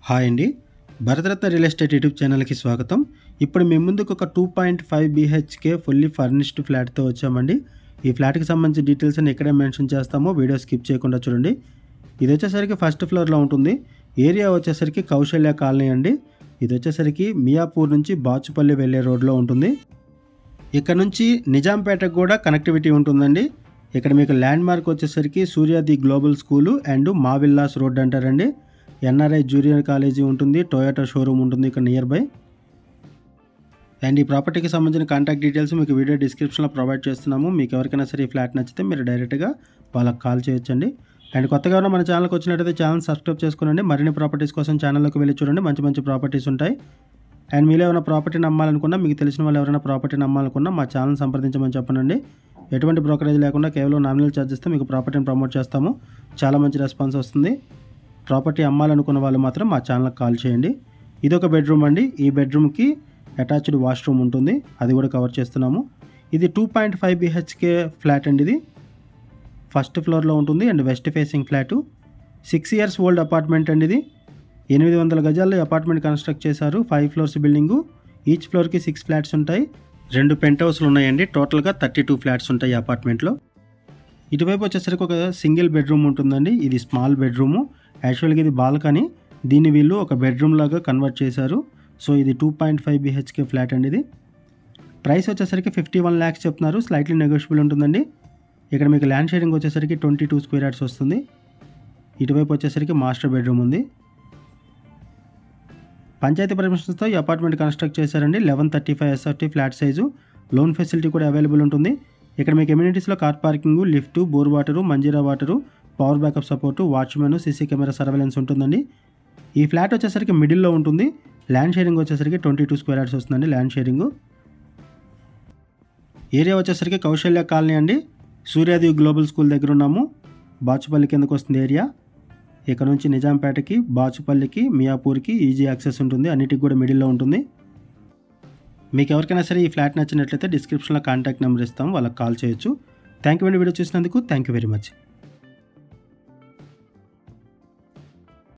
hi అండి Bharat Ratna real estate YouTube ఛానల్కి స్వాగతం ఇప్పుడు మీ ముందుకు ఒక two point five BHK fully furnished ఫ్లాట్తో వచ్చామండి ఈ ఫ్లాట్కి సంబంధించిన డీటెయిల్స్ అని ఎక్కడే మెన్షన్ చేస్తామో వీడియో స్కిప్ చేయకుండా చూడండి ఇది వచ్చేసరికి ఫస్ట్ ఫ్లోర్లో ఉంటుంది ఏరియా వచ్చేసరికి కౌశల్య కాలనీ అండి ఇది వచ్చేసరికి మియాపూర్ నుంచి బాచుపల్లి వెళ్ళే రోడ్లో ఉంటుంది ఇక్కడ నుంచి నిజాంపేటకు కూడా కనెక్టివిటీ ఉంటుందండి ఇక్కడ మీకు ల్యాండ్ మార్క్ వచ్చేసరికి సూర్యాది గ్లోబల్ స్కూలు అండ్ మావిల్లాస్ రోడ్ అంటారండి ఎన్ఆర్ఐ జూనియర్ కాలేజీ ఉంటుంది టొయోటా షోరూమ్ ఉంటుంది ఇక్కడ నియర్ బై అండ్ ఈ ప్రాపర్టీకి సంబంధించిన కాంటాక్ట్ డీటెయిల్స్ మీకు వీడియో డిస్క్రిప్షన్లో ప్రొవైడ్ చేస్తున్నాము మీకు ఎవరికైనా సరే ఈ ఫ్లాట్ నచ్చితే మీరు డైరెక్ట్గా వాళ్ళకి కాల్ చేయొచ్చండి అండ్ కొత్తగా ఉన్న మన ఛానల్కి వచ్చినట్టయితే ఛానల్ సబ్స్క్రైబ్ చేసుకోండి మరిన్ని ప్రాపర్టీస్ కోసం ఛానల్లోకి వెళ్ళి చూడండి మంచి మంచి ప్రాపర్టీస్ ఉంటాయి అండ్ మీరు ఏమైనా ప్రాపర్టీ నమ్మాలనుకున్నా మీకు తెలిసిన వాళ్ళు ఎవరైనా ప్రాపర్టీ నమ్మాలనుకున్నా మా ఛానల్ సంప్రదించమని చెప్పనండి ఎటువంటి బ్రోకరేజ్ లేకుండా కేవలం నామినల్ ఛార్జెస్తో మీకు ప్రాపర్టీని ప్రమోట్ చేస్తాము చాలా మంచి రెస్పాన్స్ వస్తుంది ప్రాపర్టీ అమ్మాలనుకున్న వాళ్ళు మాత్రం మా ఛానల్కి కాల్ చేయండి ఇది ఒక బెడ్రూమ్ అండి ఈ బెడ్రూమ్కి అటాచ్డ్ వాష్రూమ్ ఉంటుంది అది కూడా కవర్ చేస్తున్నాము ఇది two point five BHK flat అండి ఇది ఫస్ట్ ఫ్లోర్లో ఉంటుంది and west facing flat six years old apartment అండి ఇది ఎనిమిది వందల గజాల్లో ఈ అపార్ట్మెంట్ కన్స్ట్రక్ట్ చేశారు ఫైవ్ ఫ్లోర్స్ బిల్డింగు ఈచ్ ఫ్లోర్కి సిక్స్ ఫ్లాట్స్ ఉంటాయి రెండు పెంట్ హౌస్లు ఉన్నాయండి టోటల్గా థర్టీ టూ ఫ్లాట్స్ ఉంటాయి ఈ అపార్ట్మెంట్లో ఇటువైపు వచ్చేసరికి ఒక సింగిల్ బెడ్రూమ్ ఉంటుందండి ఇది స్మాల్ బెడ్రూము యాక్చువల్గా ఇది బాల్కనీ దీన్ని వీళ్ళు ఒక బెడ్రూమ్ లాగా కన్వర్ట్ చేశారు సో ఇది two point five BHK flat అండి ఇది ప్రైస్ వచ్చేసరికి ఫిఫ్టీ వన్ ల్యాక్స్ చెప్తున్నారు స్లైట్లీ నెగోషియబుల్ ఉంటుందండి ఇక్కడ మీకు ల్యాండ్ షేరింగ్ వచ్చేసరికి ట్వంటీ టూ స్క్వేర్ యార్డ్స్ వస్తుంది ఇటువైపు వచ్చేసరికి మాస్టర్ బెడ్రూమ్ ఉంది పంచాయతీ పర్మిషన్స్తో ఈ అపార్ట్మెంట్ కన్స్ట్రక్ట్ చేశారండి eleven thirty five SRT flat size loan facility కూడా అవైలబుల్ ఉంటుంది ఇక్కడ మీకు ఎమ్యూనిటీస్లో car parking lift bore water Manjira water power backup support watchmen CC camera surveillance ఉంటుందండి ఈ ఫ్లాట్ వచ్చేసరికి మిడిల్లో ఉంటుంది ల్యాండ్ షేరింగ్ వచ్చేసరికి ట్వంటీ టూ స్క్వేర్ యార్డ్స్ వస్తుందండి ల్యాండ్ షేరింగ్ ఏరియా వచ్చేసరికి కౌశల్య కాలనీ అండి సూర్యాదేవి గ్లోబల్ స్కూల్ దగ్గర ఉన్నాము బాచుపల్లి కిందకు వస్తుంది ఏరియా ఇక్కడ నుంచి నిజాంపేటకి బాచుపల్లికి మియాపూర్కి ఈజీ యాక్సెస్ ఉంటుంది అన్నిటికి కూడా మిడిల్లో ఉంటుంది మీకు ఎవరికైనా సరే ఈ ఫ్లాట్ నచ్చినట్లయితే డిస్క్రిప్షన్లో కాంటాక్ట్ నెంబర్ ఇస్తాం వాళ్ళకి కాల్ చేయొచ్చు థ్యాంక్ యూ అండి వీడియో చూసినందుకు థ్యాంక్ యూ వెరీ మచ్